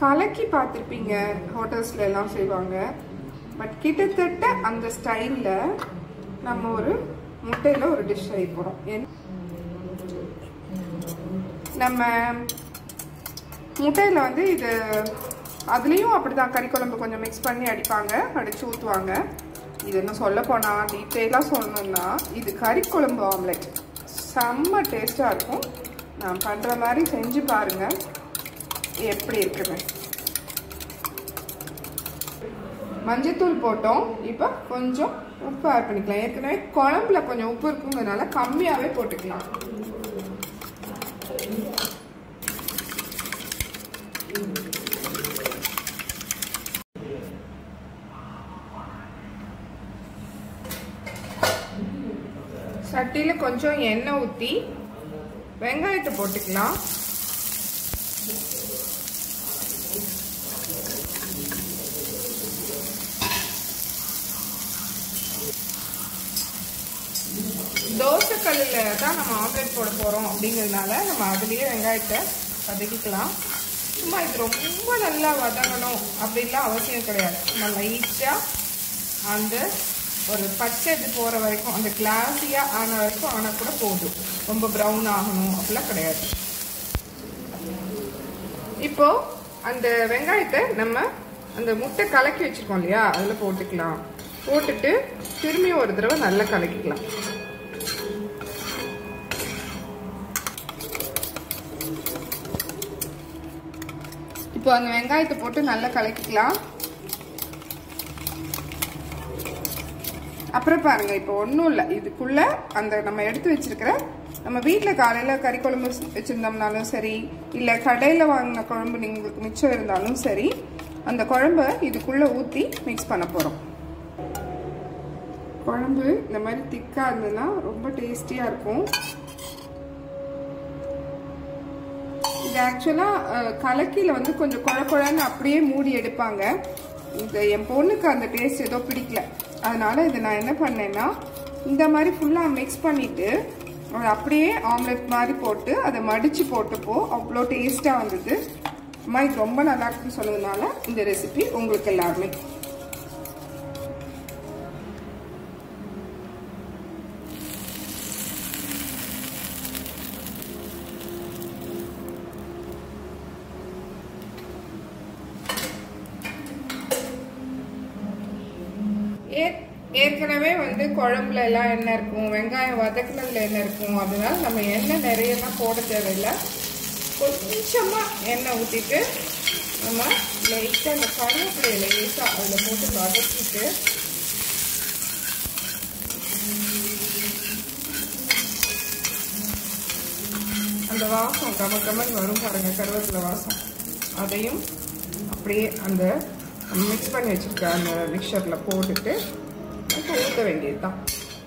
கலக்கி பார்த்துருப்பீங்க ஹோட்டல்ஸ்ல எல்லாம் செய்வாங்க பட் கிட்டத்தட்ட அந்த ஸ்டைலில் நம்ம ஒரு முட்டையில் ஒரு டிஷ் செய்ய போகிறோம் என் நம்ம முட்டையில் வந்து இது அதுலேயும் அப்படி தான் கறி குழம்பு கொஞ்சம் மிக்ஸ் பண்ணி அடிப்பாங்க அடித்து ஊற்றுவாங்க இது என்ன சொல்ல போனால் டீட்டெயிலாக சொல்லணும்னா இது கறி குழம்பு ஆம்லெட் செம்ம டேஸ்ட்டாக இருக்கும் நான் பண்ணுற மாதிரி செஞ்சு பாருங்கள் எப்படி இருக்குன்னு மஞ்சத்தூள் போட்டோம் இப்போ கொஞ்சம் உப்பு ஆட் பண்ணிக்கலாம் ஏற்கனவே குழம்புல கொஞ்சம் உப்பு இருக்குங்கிறதுனால கம்மியாகவே போட்டுக்கலாம் சட்டியில் கொஞ்சம் எண்ணெய் ஊற்றி வெங்காயத்தை போட்டுக்கலாம் தோசை கல்லில் தான் நம்ம ஆம்லெட் போட போகிறோம் அப்படிங்கிறதுனால நம்ம அதுலேயே வெங்காயத்தை வதக்கிக்கலாம் சும்மா இது ரொம்ப நல்லா வதங்கணும் அப்படின்லாம் அவசியம் கிடையாது நம்ம லைட்டாக அந்த ஒரு பச்சை இது போகிற வரைக்கும் அந்த கிளாஸியாக ஆன வரைக்கும் ஆனால் கூட போதும் ரொம்ப ப்ரௌன் ஆகணும் அப்படிலாம் கிடையாது இப்போ அந்த வெங்காயத்தை நம்ம அந்த முட்டை கலக்கி வச்சிருக்கோம் இல்லையா அதில் போட்டுக்கலாம் போட்டுட்டு திரும்பி ஒரு தடவை நல்லா கலக்கிக்கலாம் இப்போ அந்த வெங்காயத்தை போட்டு நல்லா கலக்கிக்கலாம் அப்புறம் பாருங்க இப்போ ஒன்றும் இல்லை இதுக்குள்ள அந்த நம்ம எடுத்து வச்சிருக்கிற நம்ம வீட்டில் காலையில் கறி குழம்பு வச்சுருந்தோம்னாலும் சரி இல்லை கடையில் வாங்கின குழம்பு உங்களுக்கு மிச்சம் இருந்தாலும் சரி அந்த குழம்ப இதுக்குள்ளே ஊற்றி மிக்ஸ் பண்ண போகிறோம் குழம்பு இந்த மாதிரி திக்காக இருந்ததுன்னா ரொம்ப டேஸ்டியாக இருக்கும் இது ஆக்சுவலாக கலக்கியில் வந்து கொஞ்சம் குழ குழன்னு அப்படியே மூடி எடுப்பாங்க இந்த என் பொண்ணுக்கு அந்த டேஸ்ட் ஏதோ பிடிக்கல அதனால இதை நான் என்ன பண்ணேன்னா இந்த மாதிரி ஃபுல்லாக மிக்ஸ் பண்ணிவிட்டு அதை அப்படியே ஆம்லெட் மாதிரி போட்டு அதை மடித்து போட்டப்போ அவ்வளோ டேஸ்ட்டாக வந்தது அம்மா இது ரொம்ப நல்லா இருக்குன்னு சொன்னதுனால இந்த ரெசிபி உங்களுக்கு எல்லாருமே ஏற்கனவே வந்து குழம்புல எல்லாம் எண்ணெய் இருக்கும் வெங்காயம் வதக்குனதுல எண்ணெய் இருக்கும் அதனால நம்ம எண்ணெய் நிறையலாம் போட தேவையில்லை கொஞ்சமா எண்ணெய் ஊற்றிட்டு நம்ம லைட்டாக அந்த கருவேப்பிலையை லேசாக அதில் போட்டு வதக்கிட்டு அந்த வாசம் கம கமன் வரும் பாருங்க கருவேப்பிலை வாசம் அதையும் அப்படியே அந்த மிக்ஸ் பண்ணி வச்சுருக்க அந்த மிக்சரில் போட்டுட்டு இப்போ ஊற்ற வேண்டியது தான்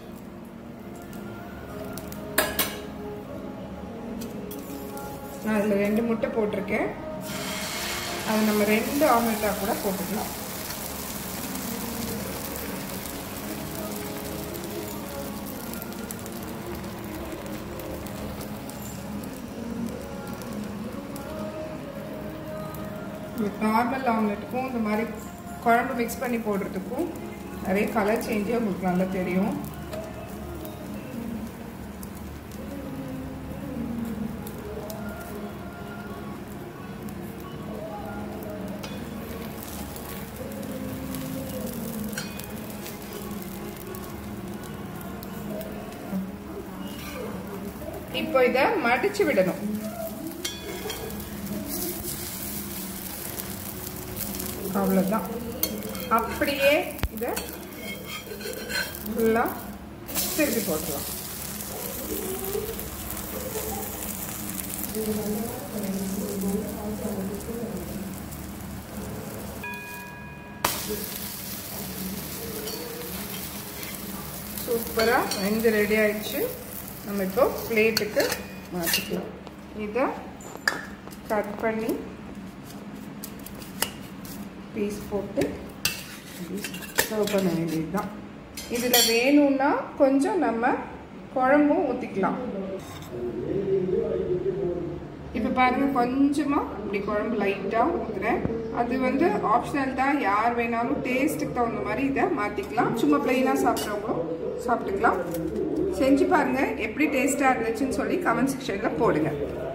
நான் அதில் ரெண்டு முட்டை போட்டிருக்கேன் அது நம்ம ரெண்டு ஆம்லெட்டாக கூட போட்டுக்கலாம் நார்மல் ஆம்லெட்டுக்கும் இந்த மாதிரி குழம்பு மிக்ஸ் பண்ணி போடுறதுக்கும் நிறைய கலர் சேஞ்சே உங்களுக்கு நல்லா தெரியும் இப்போ இதை மடிச்சு விடணும் அவ்வளோதான் அப்படியே இதை ஃபுல்லாக திருப்பி போட்டுடலாம் சூப்பராக வெந்து ரெடி ஆயிடுச்சு நம்ம இப்போ பிளேட்டுக்கு மாற்றிக்கலாம் இதை கட் பண்ணி பீஸ் போட்டு சர்வ் பண்ண வேண்டியது தான் இதில் வேணும்னா கொஞ்சம் நம்ம குழம்பும் ஊற்றிக்கலாம் இப்போ பாருங்க கொஞ்சமா இப்படி குழம்பு லைட்டா ஊத்துறேன் அது வந்து ஆப்ஷனல் தான் யார் வேணாலும் டேஸ்ட்டுக்கு தகுந்த மாதிரி இதை மாத்திக்கலாம் சும்மா பிளெயினா சாப்பிட்றவங்களும் சாப்பிட்டுக்கலாம் செஞ்சு பாருங்க எப்படி டேஸ்டா இருந்துச்சுன்னு சொல்லி கமெண்ட் செக்ஷன்ல போடுங்க